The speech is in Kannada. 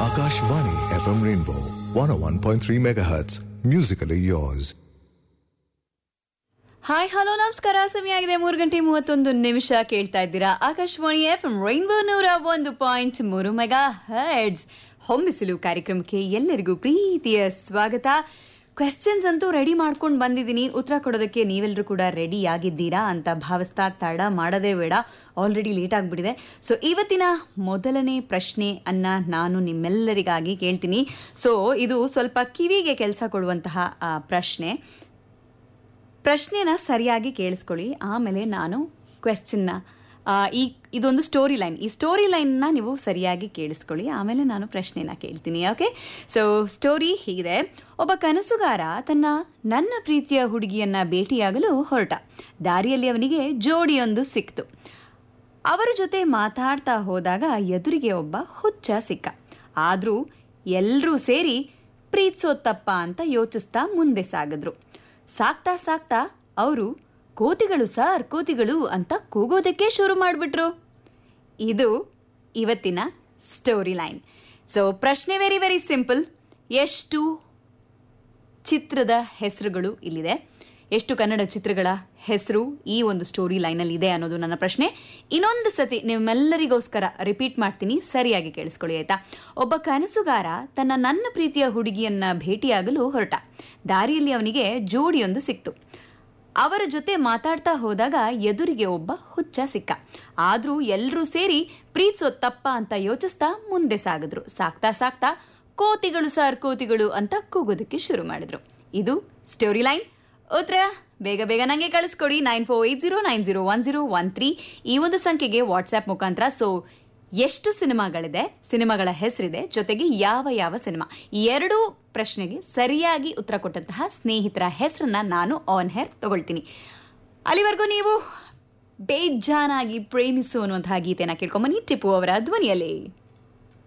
Akashvani FM Rainbow 101.3 MHz. Musically yours. Hi hello ನಮಸ್ಕಾರ ಸಮಯ ಆಗಿದೆ ಮೂರು ಗಂಟೆ ಮೂವತ್ತೊಂದು ನಿಮಿಷ ಕೇಳ್ತಾ ಇದ್ದೀರಾ ಆಕಾಶವಾಣಿ ಎಫ್ ರೈನ್ಬೋ ನೂರ ಒಂದು ಪಾಯಿಂಟ್ ಮೂರು ಮೆಗಾ ಹರ್ಡ್ಸ್ ಹೊಮ್ಮಿಸಲು ಕಾರ್ಯಕ್ರಮಕ್ಕೆ ಎಲ್ಲರಿಗೂ ಪ್ರೀತಿಯ ಸ್ವಾಗತ ಕ್ವೆಶ್ಚನ್ಸ್ ಅಂತೂ ರೆಡಿ ಮಾಡ್ಕೊಂಡು ಬಂದಿದ್ದೀನಿ ಉತ್ತರ ಕೊಡೋದಕ್ಕೆ ನೀವೆಲ್ಲರೂ ಕೂಡ ರೆಡಿ ಆಗಿದ್ದೀರಾ ಅಂತ ಭಾವಿಸ್ತಾ ತಡ ಮಾಡೋದೇ ಬೇಡ ಆಲ್ರೆಡಿ ಲೇಟ್ ಆಗಿಬಿಟ್ಟಿದೆ ಸೊ ಇವತ್ತಿನ ಮೊದಲನೇ ಪ್ರಶ್ನೆ ಅನ್ನ ನಾನು ನಿಮ್ಮೆಲ್ಲರಿಗಾಗಿ ಕೇಳ್ತೀನಿ ಸೊ ಇದು ಸ್ವಲ್ಪ ಕಿವಿಗೆ ಕೆಲಸ ಕೊಡುವಂತಹ ಆ, ಪ್ರಶ್ನೆ ಪ್ರಶ್ನೆನ ಸರಿಯಾಗಿ ಕೇಳಿಸ್ಕೊಳ್ಳಿ ಆಮೇಲೆ ನಾನು ಕ್ವೆಶ್ಚನ್ನ ಈ ಇದೊಂದು ಸ್ಟೋರಿ ಲೈನ್ ಈ ಸ್ಟೋರಿ ಲೈನ್ನ ನೀವು ಸರಿಯಾಗಿ ಕೇಳಿಸ್ಕೊಳ್ಳಿ ಆಮೇಲೆ ನಾನು ಪ್ರಶ್ನೆನ ಕೇಳ್ತೀನಿ ಓಕೆ ಸೊ ಸ್ಟೋರಿ ಹೀಗಿದೆ ಒಬ್ಬ ಕನಸುಗಾರ ತನ್ನ ನನ್ನ ಪ್ರೀತಿಯ ಹುಡುಗಿಯನ್ನ ಭೇಟಿಯಾಗಲು ಹೊರಟ ದಾರಿಯಲ್ಲಿ ಅವನಿಗೆ ಜೋಡಿಯೊಂದು ಸಿಕ್ತು ಅವರ ಜೊತೆ ಮಾತಾಡ್ತಾ ಹೋದಾಗ ಎದುರಿಗೆ ಒಬ್ಬ ಹುಚ್ಚ ಸಿಕ್ಕ ಆದರೂ ಎಲ್ಲರೂ ಸೇರಿ ಪ್ರೀತಿಸೋತ್ತಪ್ಪ ಅಂತ ಯೋಚಿಸ್ತಾ ಮುಂದೆ ಸಾಗಿದ್ರು ಸಾಕ್ತಾ ಸಾಕ್ತಾ ಅವರು ಕೋತಿಗಳು ಸಾರ್ ಕೋತಿಗಳು ಅಂತ ಕೂಗೋದಕ್ಕೆ ಶುರು ಮಾಡಿಬಿಟ್ರು ಇದು ಇವತ್ತಿನ ಸ್ಟೋರಿ ಲೈನ್ ಸೊ ಪ್ರಶ್ನೆ ವೆರಿ ವೆರಿ ಸಿಂಪಲ್ ಎಷ್ಟು ಚಿತ್ರದ ಹೆಸರುಗಳು ಇಲ್ಲಿದೆ ಎಷ್ಟು ಕನ್ನಡ ಚಿತ್ರಗಳ ಹೆಸರು ಈ ಒಂದು ಸ್ಟೋರಿ ಲೈನಲ್ಲಿ ಇದೆ ಅನ್ನೋದು ನನ್ನ ಪ್ರಶ್ನೆ ಇನ್ನೊಂದು ಸತಿ ನಿಮ್ಮೆಲ್ಲರಿಗೋಸ್ಕರ ರಿಪೀಟ್ ಮಾಡ್ತೀನಿ ಸರಿಯಾಗಿ ಕೇಳಿಸ್ಕೊಳ್ಳಿ ಆಯ್ತಾ ಒಬ್ಬ ಕನಸುಗಾರ ತನ್ನ ನನ್ನ ಪ್ರೀತಿಯ ಹುಡುಗಿಯನ್ನ ಭೇಟಿಯಾಗಲು ಹೊರಟ ದಾರಿಯಲ್ಲಿ ಅವನಿಗೆ ಜೋಡಿಯೊಂದು ಸಿಕ್ತು ಅವರ ಜೊತೆ ಮಾತಾಡ್ತಾ ಹೋದಾಗ ಎದುರಿಗೆ ಒಬ್ಬ ಹುಚ್ಚ ಸಿಕ್ಕ ಆದ್ರೂ ಎಲ್ಲರೂ ಸೇರಿ ಪ್ರೀತಿಸೋ ತಪ್ಪ ಅಂತ ಯೋಚಿಸ್ತಾ ಮುಂದೆ ಸಾಗಿದ್ರು ಸಾಕ್ತಾ ಸಾಕ್ತಾ ಕೋತಿಗಳು ಸಾರ್ ಕೋತಿಗಳು ಅಂತ ಕೂಗೋದಕ್ಕೆ ಶುರು ಮಾಡಿದ್ರು ಇದು ಸ್ಟೋರಿ ಲೈನ್ ಉತ್ತರ ಬೇಗ ಬೇಗ ನನಗೆ ಕಳಿಸ್ಕೊಡಿ nine four eight zero nine zero one zero one three ಈ ಒಂದು ಸಂಖ್ಯೆಗೆ ವಾಟ್ಸ್ಆ್ಯಪ್ ಮುಖಾಂತರ ಸೊ ಎಷ್ಟು ಸಿನಿಮಾಗಳಿದೆ ಸಿನಿಮಾಗಳ ಹೆಸರಿದೆ ಜೊತೆಗೆ ಯಾವ ಯಾವ ಸಿನಿಮಾ ಈ ಎರಡೂ ಪ್ರಶ್ನೆಗೆ ಸರಿಯಾಗಿ ಉತ್ತರ ಕೊಟ್ಟಂತಹ ಸ್ನೇಹಿತರ ಹೆಸರನ್ನ ನಾನು ಆನ್ ಹೇರ್ ತಗೊಳ್ತೀನಿ ಅಲ್ಲಿವರೆಗೂ ನೀವು ಬೇಜಾನಾಗಿ ಪ್ರೇಮಿಸು ಅನ್ನುವಂತಹ ಗೀತೆನ ಕೇಳ್ಕೊಂಬನ್ನಿ ಟಿಪ್ಪು ಅವರ ಧ್ವನಿಯಲ್ಲಿ